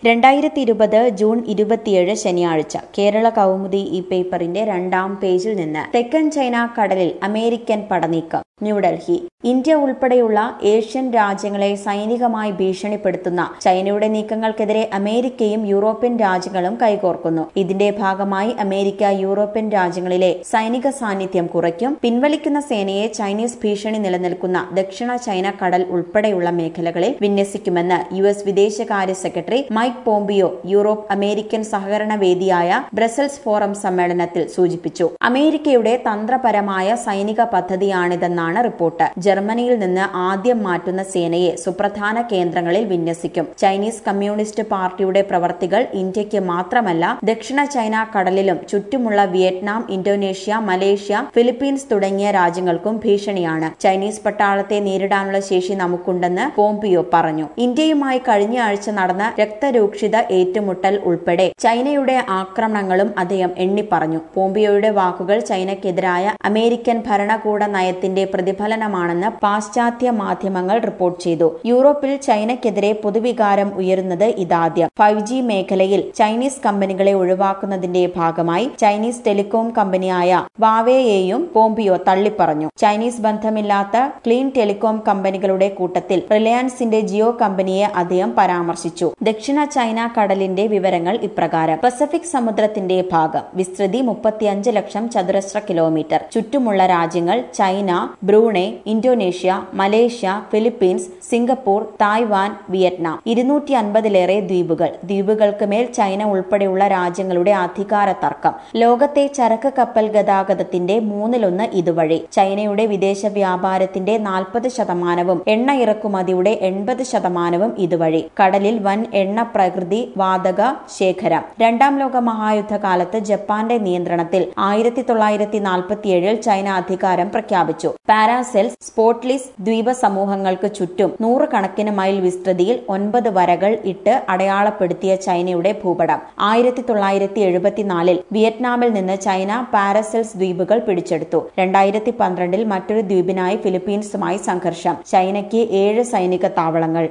രണ്ടായിരത്തി ഇരുപത് ജൂൺ ഇരുപത്തിയേഴ് ശനിയാഴ്ച കേരള കൗമുദി ഈ പേപ്പറിന്റെ രണ്ടാം പേജിൽ നിന്ന് തെക്കൻ ചൈന കടലിൽ അമേരിക്കൻ പടനീക്കം ന്യൂഡൽഹി ഇന്ത്യ ഉൾപ്പെടെയുള്ള ഏഷ്യൻ രാജ്യങ്ങളെ സൈനികമായി ഭീഷണിപ്പെടുത്തുന്ന ചൈനയുടെ നീക്കങ്ങൾക്കെതിരെ അമേരിക്കയും യൂറോപ്യൻ രാജ്യങ്ങളും കൈകോർക്കുന്നു ഇതിന്റെ ഭാഗമായി അമേരിക്ക യൂറോപ്യൻ രാജ്യങ്ങളിലെ സൈനിക സാന്നിധ്യം കുറയ്ക്കും പിൻവലിക്കുന്ന സേനയെ ചൈനീസ് ഭീഷണി നിലനിൽക്കുന്ന ദക്ഷിണ ചൈന കടൽ ഉൾപ്പെടെയുള്ള മേഖലകളിൽ വിന്യസിക്കുമെന്ന് യു എസ് വിദേശകാര്യ secretary Mike Pompeo Europe American സഹകരണ വേദിയായ ബ്രസൽസ് ഫോറം സമ്മേളനത്തിൽ സൂചിപ്പിച്ചു അമേരിക്കയുടെ തന്ത്രപരമായ സൈനിക പദ്ധതിയാണിതെന്നാണ് റിപ്പോർട്ട് ജർമ്മനിയിൽ നിന്ന് ആദ്യം മാറ്റുന്ന സേനയെ സുപ്രധാന കേന്ദ്രങ്ങളിൽ വിന്യസിക്കും ചൈനീസ് കമ്മ്യൂണിസ്റ്റ് പാർട്ടിയുടെ പ്രവർത്തികൾ ഇന്ത്യക്ക് മാത്രമല്ല ദക്ഷിണ ചൈന കടലിലും ചുറ്റുമുള്ള വിയറ്റ്നാം ഇന്തോനേഷ്യ മലേഷ്യ ഫിലിപ്പീൻസ് തുടങ്ങിയ രാജ്യങ്ങൾക്കും ഭീഷണിയാണ് ചൈനീസ് പട്ടാളത്തെ നേരിടാനുള്ള ശേഷി നമുക്കുണ്ടെന്ന് പോംപിയോ പറഞ്ഞു ഇന്ത്യയുമായി കഴിഞ്ഞ ആഴ്ച നടന്ന രക്തരൂക്ഷിത ഏറ്റുമുട്ടൽ ഉൾപ്പെടെ ചൈനയുടെ ആക്രമണങ്ങളും അദ്ദേഹം എണ്ണിപ്പറഞ്ഞു പോംപിയോയുടെ വാക്കുകൾ ചൈനയ്ക്കെതിരായ അമേരിക്കൻ ഭരണകൂട നയത്തിന്റെ പ്രതിഫലനമാണെന്ന് പാശ്ചാത്യ മാധ്യമങ്ങൾ റിപ്പോർട്ട് ചെയ്തു യൂറോപ്പിൽ ചൈനയ്ക്കെതിരെ പൊതുവികാരം ഉയരുന്നത് ഇതാദ്യം ഫൈവ് ജി മേഖലയിൽ ചൈനീസ് കമ്പനികളെ ഒഴിവാക്കുന്നതിന്റെ ഭാഗമായി ചൈനീസ് ടെലികോം കമ്പനിയായ വാവേയെയും പോംപിയോ തള്ളിപ്പറഞ്ഞു ചൈനീസ് ബന്ധമില്ലാത്ത ക്ലീൻ ടെലികോം കമ്പനികളുടെ കൂട്ടത്തിൽ റിലയൻസിന്റെ ജിയോ കമ്പനിയെ അദ്ദേഹം പരാമർശിച്ചു ദക്ഷിണ ചൈന കടലിന്റെ വിവരങ്ങൾ ഇപ്രകാരം പസഫിക് സമുദ്രത്തിന്റെ ഭാഗം വിസ്തൃതി മുപ്പത്തിയഞ്ച് ലക്ഷം ചതുരശ്ര കിലോമീറ്റർ ചുറ്റുമുള്ള രാജ്യങ്ങൾ China Brunei Indonesia Malaysia Philippines Singapore Taiwan Vietnam ഇരുന്നൂറ്റി അൻപതിലേറെ ദ്വീപുകൾ ദ്വീപുകൾക്ക് മേൽ ചൈന ഉൾപ്പെടെയുള്ള രാജ്യങ്ങളുടെ അധികാര തർക്കം ലോകത്തെ ചരക്ക് കപ്പൽ ഗതാഗതത്തിന്റെ മൂന്നിലൊന്ന് ഇതുവഴി ചൈനയുടെ വിദേശ വ്യാപാരത്തിന്റെ നാൽപ്പത് ശതമാനവും എണ്ണ ഇറക്കുമതിയുടെ എൺപത് ശതമാനവും ഇതുവഴി കടലിൽ വൻ എണ്ണ പ്രകൃതി വാതക ശേഖരം രണ്ടാം ലോക മഹായുദ്ധകാലത്ത് ജപ്പാന്റെ നിയന്ത്രണത്തിൽ ആയിരത്തി തൊള്ളായിരത്തി നാൽപ്പത്തിയേഴിൽ ചൈന അധികാരം പ്രഖ്യാപിച്ചു പാരാസെൽസ് സ്പോട്ട്ലിസ് ദ്വീപ സമൂഹങ്ങൾക്ക് ചുറ്റും നൂറുകണക്കിന് മൈൽ വിസ്തൃതിയിൽ ഒൻപത് വരകൾ ഇട്ട് അടയാളപ്പെടുത്തിയ ചൈനയുടെ ഭൂപടം ആയിരത്തി തൊള്ളായിരത്തി എഴുപത്തിനാലിൽ വിയറ്റ്നാമിൽ നിന്ന് ചൈന പാരസെൽസ് ദ്വീപുകൾ പിടിച്ചെടുത്തു രണ്ടായിരത്തി പന്ത്രണ്ടിൽ മറ്റൊരു ദ്വീപിനായി ഫിലിപ്പീൻസുമായി സംഘർഷം ചൈനയ്ക്ക് ഏഴ് സൈനിക താവളങ്ങൾ